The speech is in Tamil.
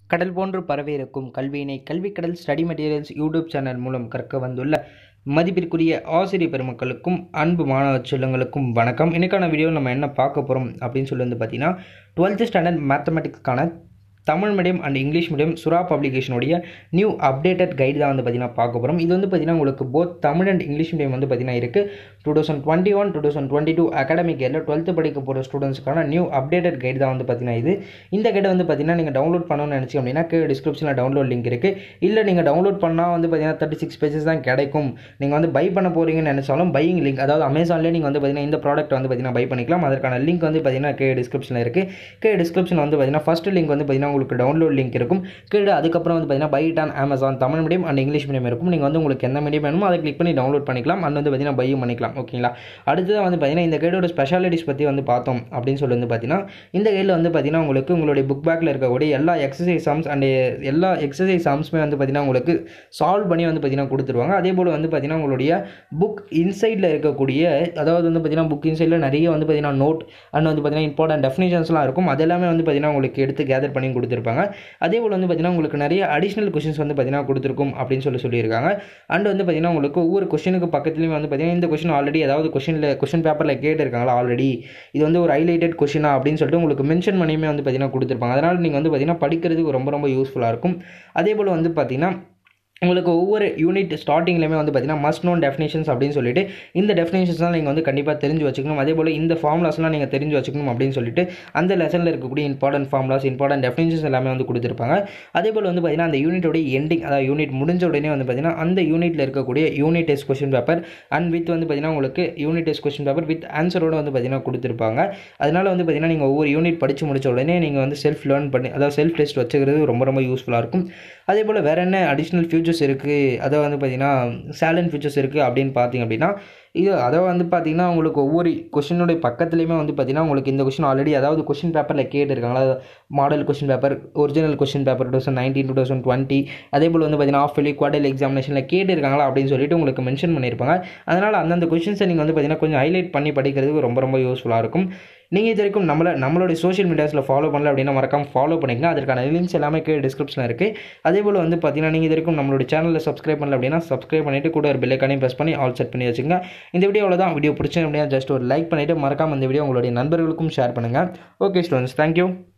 கடல் போன்று பரவியிருக்கும் கல்வியினை Kalvikadal study materials YouTube channel மூலம் கற்க வந்துள்ள மதிப்பிற்குரிய ஆசிரியர் பெருமக்களுக்கும் அன்பு மாணவ செல்வங்களுக்கும் வணக்கம் இன்னைக்கான வீடியோ நம்ம என்ன பார்க்க போகிறோம் அப்படின்னு சொல்லி வந்து பார்த்தீங்கன்னா டுவெல்த்து ஸ்டாண்டர்ட் மேத்தமெட்டிக்ஸ்க்கான Tamil medium and English medium Sura பப்ளிகேஷனுடைய நியூ அப்டேட்டட் கைடு தான் வந்து பார்த்தீங்கன்னா பார்க்க போகிறோம் இது வந்து பார்த்தீங்கன்னா உங்களுக்கு both Tamil and English medium வந்து பார்த்தீங்கன்னா இருக்குது two thousand twenty one two thousand twenty two academic இயரில் டுவெல்த்து படிக்க போகிற ஸ்டூடெண்ட்ஸ்க்கான நியூ அப்டேட்டட் கைடு தான் வந்து பார்த்தீங்கன்னா இது இந்த கைடை வந்து பார்த்தீங்கன்னா நீங்கள் டவுன்லோட் பண்ணணும்னு நினச்சி அப்படின்னா கீழே டிஸ்கிரிப்ஷனில் டவுன்லோட் லிங்க் இருக்குது இல்லை நீங்கள் டவுன்லோட் பண்ணால் வந்து பார்த்தீங்கன்னா தேர்ட்டி சிக்ஸ் பேஜஸ் தான் கிடைக்கும் நீங்கள் வந்து பை பண்ண போகிறீங்கன்னு நினச்சாலும் பையிங் லிங்க் அதாவது அமேசான்லேயே நீங்கள் வந்து பார்த்தீங்கன்னா இந்த ப்ராடக்ட் வந்து பார்த்தீங்கன்னா பை பண்ணிக்கலாம் அதற்கான லிங்க் வந்து பார்த்தீங்கன்னா கீழே டிஸ்கிரிப்ஷனில் இருக்குது கீழே டிஸ்கிரிப்ஷன் வந்து பார்த்தீங்கன்னா ஃபஸ்ட் லிங்க் வந்து பார்த்தீங்கன்னா உங்களுக்கு டவுன்லோட் லிங்க் இருக்கும் கீழே அதுக்கப்புறம் வந்து பார்த்தீங்கன்னா buy on Amazon Tamil medium and English medium இருக்கும் நீங்கள் வந்து உங்களுக்கு எந்த மீடியம் வேணுமோ அதை கிளிக் பண்ணி டவுன்லோட் பண்ணிக்கலாம் அண்ட் வந்து பார்த்தீங்கன்னா பையும் பண்ணிக்கலாம் ஓகேங்களா அடுத்ததாக வந்து பார்த்தீங்கன்னா இந்த கைடோட ஸ்பெஷாலிட்டிஸ் பற்றி வந்து பார்த்தோம் அப்படின்னு சொல்லி வந்து பார்த்தீங்கன்னா இந்த கைடில் வந்து பார்த்தீங்கன்னா உங்களுக்கு உங்களுடைய புக் பேக்கில் இருக்கக்கூடிய எல்லா எக்ஸசைஸ் சம்ஸ் அண்ட் எல்லா எக்ஸசைஸ் சம்ஸுமே வந்து பார்த்தீங்கன்னா உங்களுக்கு சால்வ் பண்ணி வந்து பார்த்தீங்கன்னா கொடுத்துருவாங்க அதே போல் வந்து பார்த்தீங்கன்னா உங்களுடைய புக் இன்சைடில் இருக்கக்கூடிய அதாவது வந்து பார்த்தீங்கன்னா புக் இன்சைடில் நிறைய வந்து பார்த்தீங்கன்னா நோட் அண்ட் வந்து பார்த்தீங்கன்னா இம்பார்ட்டன்ட் டெஃபினேஷன்ஸ்லாம் இருக்கும் அது எல்லாமே வந்து பார்த்தீங்கன்னா உங்களுக்கு எடுத்து கேதர் பண்ணி கொடுத்துருப்பாங்க அதே போல் வந்து பார்த்தீங்கன்னா உங்களுக்கு நிறைய அடிஷ்னல் கொஷின்ஸ் வந்து பார்த்தீங்கன்னா கொடுத்துருக்கும் அப்படின்னு சொல்லி சொல்லியிருக்காங்க அண்ட் வந்து பார்த்தீங்கன்னா உங்களுக்கு ஒவ்வொரு கொஷினுக்கு பக்கத்துலேயும் வந்து பார்த்தீங்கன்னா இந்த கொஷின் ஆல்ரெடி அதாவது கொஷினில் கொஷின் பேப்பரில் கேட்டிருக்காங்களா ஆல்ரெடி இது வந்து ஒரு ஹைலைட்டட் கொஷினா அப்படின்னு சொல்லிட்டு உங்களுக்கு மென்ஷன் பண்ணியுமே வந்து பார்த்தீங்கன்னா கொடுத்துருப்பாங்க அதனால் நீங்கள் வந்து பார்த்தீங்கன்னா படிக்கிறதுக்கு ரொம்ப ரொம்ப யூஸ்ஃபுல்லாக இருக்கும் அதே போல் வந்து பார்த்தீங்கன்னா உங்களுக்கு ஒவ்வொரு யூனிட் ஸ்டார்டிங்லேயுமே வந்து பார்த்தீங்கன்னா மஸ்ட் நோன் டெஃபினேஷன்ஸ் அப்படின்னு சொல்லிட்டு இந்த டெஃபினேஷன்ஸ்லாம் நீங்கள் வந்து கண்டிப்பாக தெரிஞ்சு வச்சுக்கணும் அதே போல் இந்த ஃபார்முலாஸ்லாம் நீங்கள் தெரிஞ்சு வச்சுக்கணும் அப்படின்னு சொல்லிட்டு அந்த லெசனில் இருக்கக்கூடிய இம்பார்ட்டன்ட் ஃபார்முலாஸ் இம்பார்ட்டன்ட் டெஃபினேஷன்ஸ் எல்லாமே வந்து கொடுத்துருப்பாங்க அதே போல் வந்து பார்த்தீங்கன்னா அந்த யூனிட்டோட எண்டிங் அதாவது யூனிட் முடிஞ்ச உடனே வந்து பார்த்தீங்கன்னா அந்த யூனிட்டில் இருக்கக்கூடிய unit test question paper and with வந்து பார்த்தீங்கன்னா உங்களுக்கு unit test question paper with ஆன்சரோட வந்து பார்த்தீங்கன்னா கொடுத்துருப்பாங்க அதனால் வந்து பார்த்தீங்கன்னா நீங்கள் ஒவ்வொரு யூனிட் படித்து முடிச்ச உடனே நீங்கள் வந்து செல்ஃப் லேர்ன் பண்ணி அதாவது செல்ஃப் டெஸ்ட் வச்சுக்கிறது ரொம்ப ரொம்ப யூஸ்ஃபுல்லாக இருக்கும் அதே போல் வேறு என்ன அடிஷ்னல் ஃபியூச்சர்ஸ் இருக்குது அதை வந்து பார்த்திங்கன்னா சேலன் ஃபியூச்சர்ஸ் இருக்குது அப்படின்னு பார்த்தீங்க அப்படின்னா இது அதை வந்து பார்த்திங்கன்னா உங்களுக்கு ஒவ்வொரு கொஷினுடைய பக்கத்துலேயுமே வந்து பார்த்திங்கன்னா உங்களுக்கு இந்த கொஷின் ஆல்ரெடி அதாவது கொஷின் பேப்பரில் கேட்டிருக்காங்களா model question paper original question paper two thousand nineteen two thousand twenty அதே போல் வந்து பார்த்திங்கன்னா ஆஃப் இயர்லி குவார்டர்லி எக்ஸாமினேஷனில் கேட்டிருக்காங்களா அப்படின்னு சொல்லிட்டு உங்களுக்கு மென்ஷன் பண்ணியிருப்பாங்க அதனால் அந்தந்த கொஷின்ஸை நீங்கள் வந்து பார்த்திங்கன்னா கொஞ்சம் ஹைலைட் பண்ணி படிக்கிறதுக்கு ரொம்ப ரொம்ப யூஸ்ஃபுல்லாக இருக்கும் நீங்கள் இது வரைக்கும் நம்மளை நம்மளுடைய சோஷியல் மீடியாஸில் ஃபாலோ பண்ணல அப்படின்னா மறக்காம ஃபாலோ பண்ணிக்கங்க அதற்கான லிங்க்ஸ் எல்லாமே கீழே டிஸ்கிரிப்ஷனில் இருக்குது அதே போல் வந்து பார்த்தீங்கன்னா நீங்கள் இது வரைக்கும் நம்மளுடைய சேனலில் சப்ஸ்கிரைப் பண்ணல அப்படின்னா சப்ஸ்கிரைப் பண்ணிவிட்டு கூட ஒரு பெல்லைக்கானையும் ப்ரெஸ் பண்ணி ஆல் செட் பண்ணி வச்சுங்க இந்த வீடியோவில் தான் வீடியோ பிடிச்சேன் அப்படின்னா ஜஸ்ட் ஒரு லைக் பண்ணிவிட்டு மறக்காம இந்த வீடியோ உங்களுடைய நண்பர்களுக்கும் ஷேர் பண்ணுங்கள் ஓகே ஸ்டூடெண்ட்ஸ் தேங்க்யூ